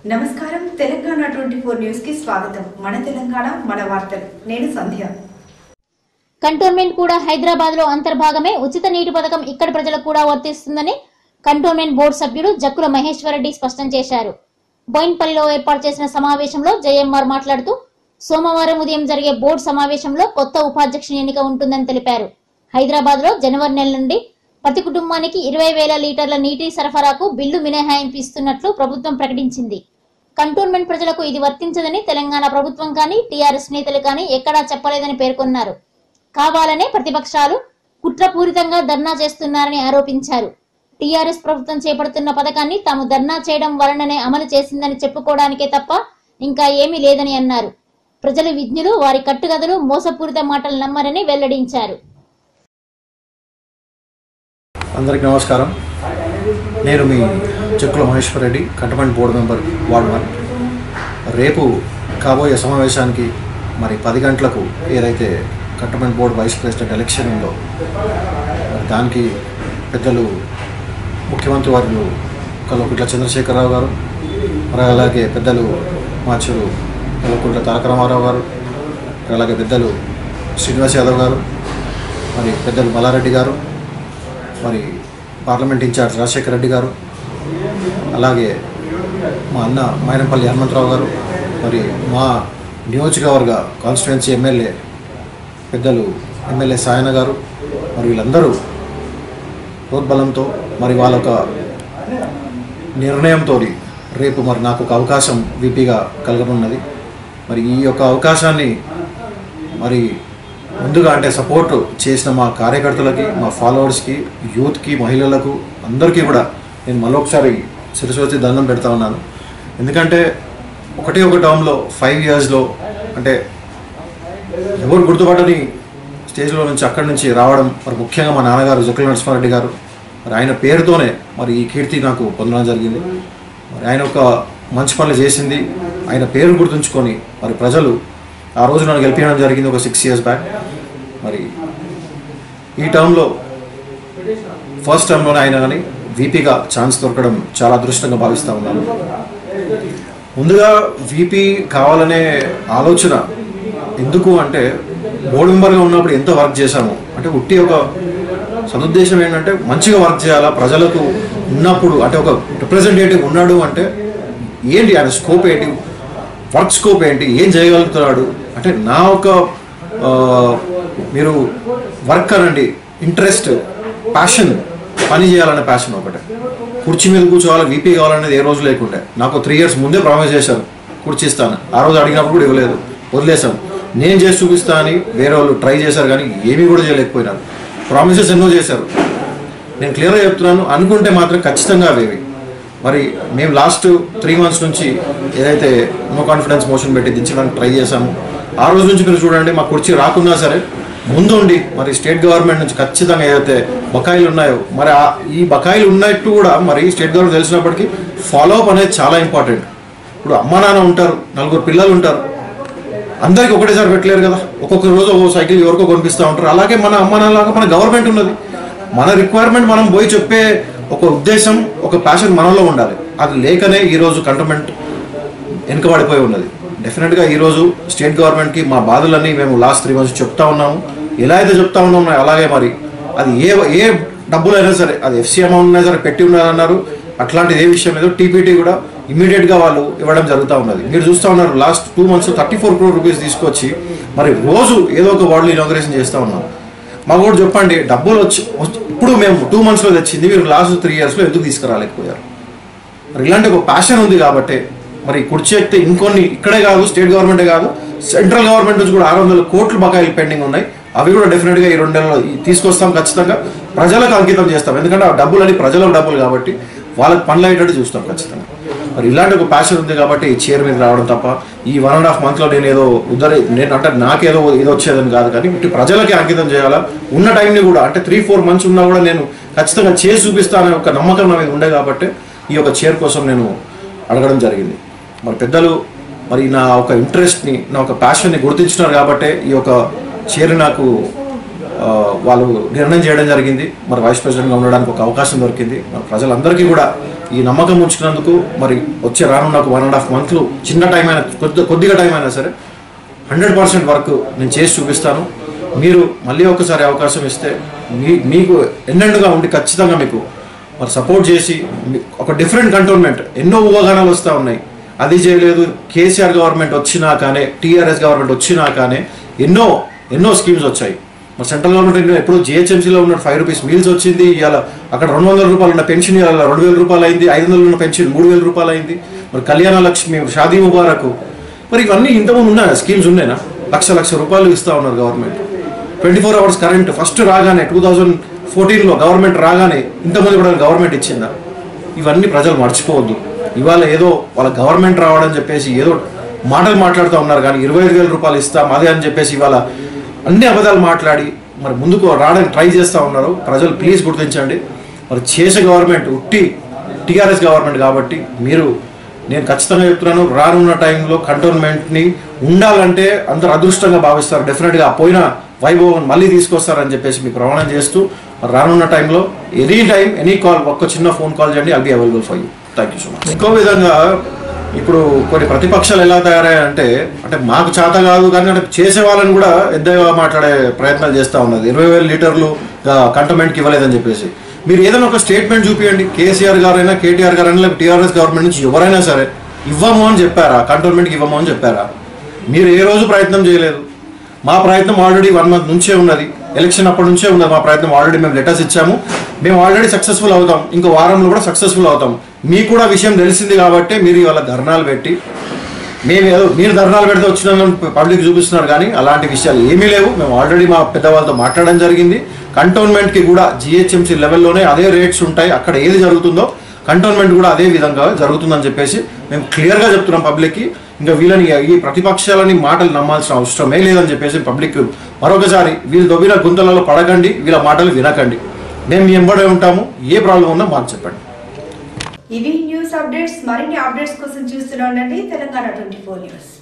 నమస్కారం Telangana twenty four news కి స్వాగతం మన తెలంగాణ మన వార్తలు నేను సంధ్య కంటోన్మెంట్ కూడా హైదరాబాద్ లో అంతర్భాగమే ఉచిత నీటి పథకం ఇక్కడి ప్రజలకు కూడా వర్తిస్తుందని కంటోన్మెంట్ బోర్డు సభ్యుడు జక్కుల మహేశ్వరరెడ్డి స్పష్టం చేశారు బోయిన్పల్లిలో ఏర్పాటు చేసిన సమావేశంలో జయఎంఆర్ మాట్లాడుతూ సోమవారం ఉదయం జరిగే బోర్డు సమావేశంలో కొత్త ఉపాధ్యక్షుని ఎన్నిక ఉంటుందని తెలిపారు హైదరాబాద్ లో జనవరి నెల నుండి ప్రతి కుటుంబానికి ఇరవై వేల లీటర్ల నీటి సరఫరాకు బిల్లు మినహాయింపు ఇస్తున్నట్లు ప్రభుత్వం ప్రకటించింది కంటోన్మెంట్ ప్రజలకు ఇది వర్తించదని తెలంగాణ ప్రభుత్వం కానీ టీఆర్ఎస్ నేతలు కానీ ఎక్కడా చెప్పలేదని పేర్కొన్నారు కావాలనే ప్రతిపక్షాలు కుట్రపూరితంగా ధర్నా చేస్తున్నారని ఆరోపించారు టీఆర్ఎస్ ప్రభుత్వం చేపడుతున్న పథకాన్ని తాము ధర్నా చేయడం వలననే అమలు చేసిందని చెప్పుకోవడానికే తప్ప ఇంకా ఏమీ లేదని అన్నారు ప్రజలు విజ్ఞులు వారి కట్టుకథలు మోసపూరిత మాటలు నమ్మరని వెల్లడించారు అందరికీ నమస్కారం నేను మీ చెక్కుల Maheshwar Reddy cantonment board member ward one రేపు కాబోయే సమావేశానికి మరి పది గంటలకు ఏదైతే cantonment board vice president election ఉందో మరి దానికి పెద్దలు ముఖ్యమంత్రి వారు కల్వకుంట్ల చంద్రశేఖరరావు గారు మరి అలాగే పెద్దలు మాచురు కల్వకుంట్ల తారక రామారావు గారు మరి అలాగే పెద్దలు శ్రీనివాస్ యాదవ్ గారు మరి పెద్దలు మల్లారెడ్డి గారు మరి పార్లమెంట్ ఇన్ఛార్జ్ రాజశేఖర రెడ్డి గారు అలాగే మా అన్న మైనంపల్లి హనుమంతరావు గారు మరి మా నియోజకవర్గ కాన్స్టిట్యున్సీ ఎమ్మెల్యే పెద్దలు ఎమ్మెల్యే సాయన గారు మరి వీళ్ళందరూ ప్రోద్బలంతో మరి వాళ్ళొక నిర్ణయంతో రేపు మరి నాకు ఒక అవకాశం విపిగా కలగనున్నది మరి ఈ యొక్క అవకాశాన్ని మరి ముందుగా అంటే సపోర్ట్ చేసిన మా కార్యకర్తలకి మా ఫాలోవర్స్కి యూత్కి మహిళలకు అందరికీ కూడా నేను మళ్ళొకసారి శిరసు వచ్చి దండం పెడతా ఉన్నాను ఎందుకంటే ఒకటే ఒక టర్మ్లో ఫైవ్ ఇయర్స్లో అంటే ఎవరు గుర్తుపట్టని స్టేజ్లో నుంచి అక్కడి నుంచి రావడం మరి ముఖ్యంగా మా నాన్నగారు జుక్కల నరసింహారెడ్డి గారు మరి ఆయన పేరుతోనే మరి ఈ కీర్తి నాకు పొందడం జరిగింది మరి ఆయన ఒక మంచి పనులు చేసింది ఆయన పేరు గుర్తుంచుకొని మరి ప్రజలు ఆ రోజు నన్ను గెలిపించడం జరిగింది ఒక సిక్స్ ఇయర్స్ బ్యాక్ మరి ఈ టర్మ్లో ఫస్ట్ టర్మ్లోనే ఆయన కానీ వీపీగా ఛాన్స్ దొరకడం చాలా అదృష్టంగా భావిస్తూ ఉన్నాను ముందుగా వీపీ కావాలనే ఆలోచన ఎందుకు అంటే బోర్డు మెంబర్గా ఉన్నప్పుడు ఎంత వర్క్ చేశాము అంటే ఉట్టి ఒక సదుద్దేశం ఏంటంటే మంచిగా వర్క్ చేయాలా ప్రజలకు ఉన్నప్పుడు అంటే ఒక రిప్రజెంటేటివ్ ఉన్నాడు అంటే ఏంటి ఆయన స్కోప్ ఏంటి వర్క్ స్కోప్ ఏంటి ఏం చేయగలుగుతున్నాడు అంటే నా ఒక ఆ, మీరు వర్క్ అనండి ఇంట్రెస్ట్ ప్యాషన్ పని చేయాలనే ప్యాషన్ ఒకటే కుర్చీ మీద కూర్చోవాలి వీపీ కావాలనేది ఏ రోజు లేకుండే నాకు త్రీ ఇయర్స్ ముందే ప్రామిస్ చేశారు కుర్చీ ఇస్తాను ఆ రోజు అడిగినప్పుడు కూడా ఇవ్వలేదు వదిలేసాం నేను చేసి చూపిస్తా అని వేరే వాళ్ళు ట్రై చేశారు కానీ ఏమీ కూడా చేయలేకపోయినారు ప్రామిసెస్ ఎన్నో చేశారు నేను క్లియర్గా చెప్తున్నాను అనుకుంటే మాత్రం ఖచ్చితంగా అవేవి మరి మేము లాస్ట్ త్రీ మంత్స్ నుంచి ఏదైతే నో కాన్ఫిడెన్స్ మోషన్ పెట్టి దించడానికి ట్రై చేశాము ఆ రోజు నుంచి మీరు చూడండి మా కుర్చీ రాకున్నా సరే ముందుండి మరి స్టేట్ గవర్నమెంట్ నుంచి ఖచ్చితంగా ఏదైతే బకాయిలు ఉన్నాయో మరి ఆ- ఈ బకాయిలు ఉన్నట్టు కూడా మరి స్టేట్ గవర్నమెంట్ తెలిసినప్పటికీ ఫాలో అప్ అనేది చాలా ఇంపార్టెంట్ ఇప్పుడు అమ్మా నాన్న ఉంటారు నలుగురు పిల్లలు ఉంటారు అందరికి ఒకటేసారి పెట్టలేరు కదా ఒక్కొక్క రోజు ఒక్కొక్క సైకిల్ ఎవరికో కొనిపిస్తూ ఉంటారు అలాగే మన అమ్మ నాన్నలాగా మన గవర్నమెంట్ ఉన్నది మన రిక్వైర్మెంట్ మనం పోయి చెప్పే ఒక ఉద్దేశం ఒక ప్యాషన్ మనలో ఉండాలి అది లేకనే ఈరోజు కంటోన్మెంట్ వెనుకబడిపోయి ఉన్నది డెఫినెట్గా ఈరోజు స్టేట్ గవర్నమెంట్కి మా బాధలన్నీ మేము లాస్ట్ త్రీ మంత్స్ చెప్తా ఉన్నాము ఎలా అయితే చెప్తా ఉన్నామో అలాగే మరి అది ఏ ఏ డబ్బులైనా సరే అది ఎఫ్సీ అమౌంట్ అయినా సరే పెట్టి ఉన్నదన్నారు అట్లాంటిది ఏ విషయం లేదో టీపీటీ కూడా ఇమీడియట్గా వాళ్ళు ఇవ్వడం జరుగుతూ ఉన్నది మీరు చూస్తూ ఉన్నారు last two months thirty four crore rupees తీసుకొచ్చి మరి రోజు ఏదో ఒక వార్డులు ఇనాగ్రేషన్ చేస్తూ ఉన్నాం మాకు కూడా చెప్పండి డబ్బులు వచ్చి వచ్చి- ఇప్పుడు మేము టూ మంత్స్లో తెచ్చింది మీరు లాస్ట్ త్రీ ఇయర్స్లో ఎందుకు తీసుకురాలేకపోయారు మరి ఇలాంటి ఒక ప్యాషన్ ఉంది కాబట్టి మరి కుర్చీ ఎక్కితే ఇంకొన్ని ఇక్కడే కాదు స్టేట్ గవర్నమెంటే కాదు సెంట్రల్ గవర్నమెంట్ నుంచి కూడా ఆరు వందల కోట్లు బకాయిలు పెండింగ్ ఉన్నాయి అవి కూడా డెఫినెట్గా ఈ రెండు నెలల్లో ఈ- తీసుకొస్తాం ఖచ్చితంగా ప్రజలకు అంకితం చేస్తాం ఎందుకంటే ఆ డబ్బులు అని ప్రజల డబ్బులు కాబట్టి వాళ్ళకి పనులు అయ్యేటట్టు చూస్తాం ఖచ్చితంగా మరి ఇలాంటి ఒక ప్యాషన్ ఉంది కాబట్టి ఈ చైర్ మీద రావడం తప్ప ఈ వన్ అండ్ హాఫ్ మంత్లో నేను ఏదో ఉద్దరి నేను అంటే నాకేదో ఇది వచ్చేదని కాదు కానీ ఇటు ప్రజలకి అంకితం చేయాలా ఉన్న టైంని కూడా అంటే త్రీ ఫోర్ మంత్స్ ఉన్నా కూడా నేను ఖచ్చితంగా చేసి చూపిస్తాననే ఒక నమ్మకం నా మీద ఉండే కాబట్టి ఈ యొక్క చైర్ కోసం నేను అడగడం జరిగింది మరి పెద్దలు మరి నా ఒక ఇంట్రెస్ట్ని నా ఒక ప్యాషన్ని గుర్తించినారు కాబట్టే ఈ యొక్క చైర్ నాకు ఆ, వాళ్ళు నిర్ణయం చేయడం జరిగింది మరి వైస్ ప్రెసిడెంట్గా ఉండడానికి ఒక అవకాశం దొరికింది మరి ప్రజలందరికీ కూడా ఈ నమ్మకం ఉంచుకున్నందుకు మరి వచ్చే రానున్న ఒక వన్ అండ్ హాఫ్ మంత్లు చిన్న టైం అయినా కొద్ది కొద్దిగా టైం అయినా సరే హండ్రెడ్ పర్సెంట్ వర్క్ నేను చేసి చూపిస్తాను మీరు మళ్ళీ ఒకసారి అవకాశం ఇస్తే మీ మీకు ఎన్నెండుగా ఉండి ఖచ్చితంగా మీకు మరి సపోర్ట్ చేసి మీ- ఒక డిఫరెంట్ కంటోన్మెంట్ ఎన్నో ఊహాగానాలు వస్తూ ఉన్నాయి అది చేయలేదు కేసీఆర్ గవర్నమెంట్ వచ్చినా కానీ టీఆర్ఎస్ గవర్నమెంట్ వచ్చినా కానీ ఎన్నో ఎన్నో స్కీమ్స్ వచ్చాయి మరి సెంట్రల్ గవర్నమెంట్ ఎన్నో ఎప్పుడు జిహెచ్ఎంసీలో ఉన్న ఫైవ్ రూపీస్ మీల్స్ వచ్చింది ఇవాళ అక్కడ రెండు వందల రూపాయలు ఉన్న పెన్షన్ ఇవాళ రెండు వేల రూపాయలు అయింది ఐదు వందలు ఉన్న పెన్షన్ మూడు వేల రూపాయలు అయింది మరి కళ్యాణ లక్ష్మి షాదీ ముబారక్ మరి ఇవన్నీ ఇంతకుముందు ఉన్నాయా స్కీమ్స్ ఉన్నాయినా లక్ష లక్ష రూపాయలు ఇస్తా ఉన్నారు government twenty four hours current first రాగానే టూ థౌజండ్ ఫోర్టీన్లో గవర్నమెంట్ రాగానే ఇంతకుముందు కూడా గవర్నమెంట్ ఇచ్చిందా ఇవన్నీ ప్రజలు మర్చిపోవద్దు ఇవాళ ఏదో వాళ్ళ గవర్నమెంట్ రావడం చెప్పేసి ఏదో మాటలు మాట్లాడుతూ ఉన్నారు కానీ ఇరవై ఐదు వేల రూపాయలు ఇస్తాం అదే అని చెప్పేసి ఇవాళ అన్ని అబద్ధాలు మాట్లాడి మరి ముందుకు రావడానికి ట్రై చేస్తూ ఉన్నారు ప్రజలు ప్లీజ్ గుర్తించండి మరి చేసే గవర్నమెంట్ ఉట్టి టీఆర్ఎస్ గవర్నమెంట్ కాబట్టి మీరు నేను ఖచ్చితంగా చెప్తున్నాను రానున్న టైంలో కంటోన్మెంట్ని ఉండాలంటే అందరు అదృష్టంగా భావిస్తారు డెఫినెట్గా ఆ పోయిన వైభవం మళ్ళీ తీసుకొస్తారని చెప్పేసి మీకు ప్రమాణం చేస్తూ మరి రానున్న టైంలో ఎనీ టైం ఎనీ కాల్ ఒక్క చిన్న ఫోన్ కాల్ చేయండి I'll be available for you thank you so much ఇంకో విధంగా ఇప్పుడు కొన్ని ప్రతిపక్షాలు ఎలా తయారయ్యాయంటే అంటే మాకు చేత కాదు కానీ అంటే చేసే వాళ్ళని కూడా ఎద్దగా మాట్లాడే ప్రయత్నాలు చేస్తూ ఉన్నది ఇరవై వేల లీటర్లు కంటోన్మెంట్కి ఇవ్వలేదని చెప్పేసి మీరు ఏదైనా ఒక స్టేట్మెంట్ చూపించండి కేసీఆర్ గారైనా కేటీఆర్ గారైనా లేకపోతే టీఆర్ఎస్ గవర్నమెంట్ నుంచి ఎవరైనా సరే ఇవ్వము అని చెప్పారా కంటోన్మెంట్కి ఇవ్వము అని చెప్పారా మీరు ఏ రోజు ప్రయత్నం చేయలేదు మా ప్రయత్నం ఆల్రెడీ వన్ మంత్ నుంచే ఉన్నది ఎలక్షన్ అప్పటి నుంచే ఉన్నది మా ప్రయత్నం ఆల్రెడీ మేము లెటర్స్ ఇచ్చాము మేము ఆల్రెడీ సక్సెస్ఫుల్ అవుతాం ఇంకో వారంలో కూడా సక్సెస్ఫుల్ అవుతాం మీకు కూడా విషయం తెలిసింది కాబట్టి మీరు ఇవాళ ధర్నాలు పెట్టి మేము ఏదో మీరు ధర్నాలు పెడితే వచ్చిన పబ్లిక్ చూపిస్తున్నారు కానీ అలాంటి విషయాలు ఏమీ లేవు మేము ఆల్రెడీ మా పెద్దవాళ్ళతో మాట్లాడడం జరిగింది కంటోన్మెంట్కి కూడా జిహెచ్ఎంసీ లెవెల్లోనే అదే రేట్స్ ఉంటాయి అక్కడ ఏది జరుగుతుందో కంటోన్మెంట్ కూడా అదే విధంగా జరుగుతుందని చెప్పేసి మేము క్లియర్గా చెప్తున్నాం పబ్లిక్కి ఇంకా వీళ్ళని ఈ ప్రతిపక్షాలని మాటలు నమ్మాల్సిన అవసరమే లేదని చెప్పేసి పబ్లిక్ మరొకసారి వీళ్ళు దొబ్బిన గుంతలలో పడకండి వీళ్ళ మాటలు వినకండి మేము మీ ఎంబడే ఉంటాము ఏ ప్రాబ్లం ఉందో మాకు చెప్పండి ఇవి న్యూస్ అప్డేట్స్ మరిన్ని అప్డేట్స్ కోసం చూస్తూనే ఉండండి తెలంగాణ ట్వంటీ ఫోర్ న్యూస్